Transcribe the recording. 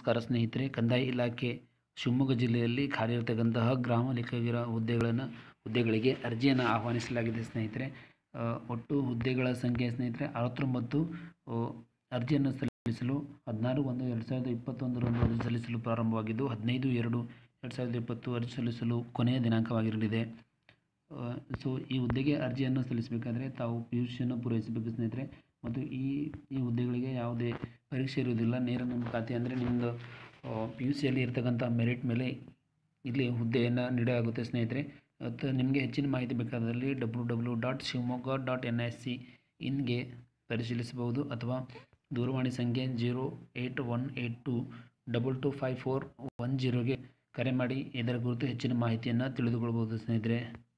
ನಮಸ್ಕಾರ ಸ್ನೇಹಿತರೆ ಕಂದಾಯ ಇಲಾಖೆ ಶಿವಮೊಗ್ಗ ಜಿಲ್ಲೆಯಲ್ಲಿ ಖಾಲಿ ಇರತಕ್ಕಂತಹ ಗ್ರಾಮ ಲೆಕ್ಕಿಗರ ಹುದ್ದೆಗಳನ್ನು ಹುದ್ದೆಗಳಿಗೆ ಅರ್ಜಿಯನ್ನು ಆಹ್ವಾನಿಸಲಾಗಿದೆ ಸ್ನೇಹಿತರೆ ಆ, ಒಟ್ಟು ಹುದ್ದೆಗಳ ಸಂಖ್ಯೆ ಸ್ನೇಹಿತರೆ ಅರವತ್ತೊಂಬತ್ತು ಆ, ಅರ್ಜಿಯನ್ನು ಸಲ್ಲಿಸಲು ಹದಿನಾರು ಒಂದು ಎರಡು ಸಾವಿರದ ಇಪ್ಪತ್ತೊಂದರಂದು ಅರ್ಜಿ ಸಲ್ಲಿಸಲು ಪ್ರಾರಂಭವಾಗಿದ್ದು ಹದಿನೈದು ಎರಡು ಎರಡು ಸಾವಿರದ ಇಪ್ಪತ್ತು ಅರ್ಜಿ ಸಲ್ಲಿಸಲು ಕೊನೆಯ ದಿನಾಂಕವಾಗಿರಲಿದೆ ಸೊ ಈ ಹುದ್ದೆಗೆ ಅರ್ಜಿಯನ್ನು ಸಲ್ಲಿಸಬೇಕಾದ್ರೆ ತಾವು ಪಿ ಯು ಸಿಯನ್ನು ಪೂರೈಸಬೇಕು ಸ್ನೇಹಿತರೆ ಮತ್ತು ಈ ಈ ಹುದ್ದೆಗಳಿಗೆ ಯಾವುದೇ ಪರೀಕ್ಷೆ ಇರುವುದಿಲ್ಲ ನೇರ ನೇಮಕಾತಿ ಅಂದರೆ ನಿಮ್ಮದು ಪಿ ಯು ಸಿಯಲ್ಲಿ ಇರ್ತಕ್ಕಂಥ ಮೆರಿಟ್ ಮೇಲೆ ಇಲ್ಲಿ ಹುದ್ದೆಯನ್ನು ನೀಡಲಾಗುತ್ತೆ ಸ್ನೇಹಿತರೆ ಮತ್ತು ನಿಮಗೆ ಹೆಚ್ಚಿನ ಮಾಹಿತಿ ಬೇಕಾದಲ್ಲಿ W W dot Shivamogga dot N S C ಇನ್ಗೆ ಪರಿಶೀಲಿಸಬಹುದು ಅಥವಾ ದೂರವಾಣಿ ಸಂಖ್ಯೆ zero eight one eight two double two five four one ಜೀರೋಗೆ ಕರೆ ಮಾಡಿ ಇದರ ಕುರಿತು ಹೆಚ್ಚಿನ ಮಾಹಿತಿಯನ್ನು ತಿಳಿದುಕೊಳ್ಬೋದು ಸ್ನೇಹಿತರೆ